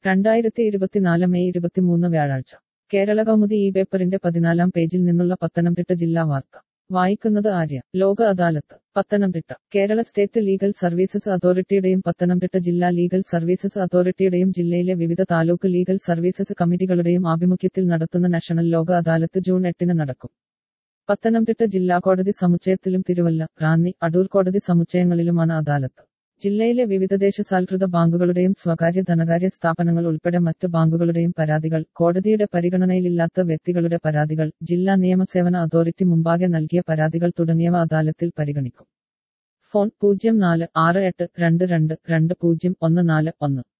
രണ്ടായിരത്തി ഇരുപത്തിനാല് മെയ് ഇരുപത്തിമൂന്ന് വ്യാഴാഴ്ച കേരള കൗമുദി ഈ പേപ്പറിന്റെ പതിനാലാം പേജിൽ നിന്നുള്ള പത്തനംതിട്ട ജില്ലാ വാർത്ത വായിക്കുന്നത് Arya Lok Adalat Pathanamthitta Kerala state legal services അതോറിറ്റിയുടെയും പത്തനംതിട്ട ജില്ലാ ലീഗൽ സർവീസസ് അതോറിറ്റിയുടെയും ജില്ലയിലെ വിവിധ താലൂക്ക് ലീഗൽ സർവീസസ് കമ്മിറ്റികളുടെയും ആഭിമുഖ്യത്തിൽ നടത്തുന്ന നാഷണൽ ലോക അദാലത്ത് ജൂൺ എട്ടിന് നടക്കും പത്തനംതിട്ട ജില്ലാ കോടതി സമുച്ചയത്തിലും തിരുവല്ല റാന്നി അടൂർ കോടതി സമുച്ചയങ്ങളിലുമാണ് അദാലത്ത് ജില്ലയിലെ വിവിധ ദേശസാൽകൃത ബാങ്കുകളുടെയും സ്വകാര്യ ധനകാര്യ സ്ഥാപനങ്ങൾ ഉൾപ്പെടെ മറ്റ് ബാങ്കുകളുടെയും പരാതികൾ കോടതിയുടെ പരിഗണനയിലില്ലാത്ത വ്യക്തികളുടെ പരാതികൾ ജില്ലാ നിയമസേവന അതോറിറ്റി മുമ്പാകെ നൽകിയ പരാതികൾ തുടങ്ങിയവ അദാലത്തിൽ പരിഗണിക്കും ഫോൺ പൂജ്യം നാല് ആറ് എട്ട് രണ്ട് രണ്ട് രണ്ട് പൂജ്യം ഒന്ന് നാല് ഒന്ന്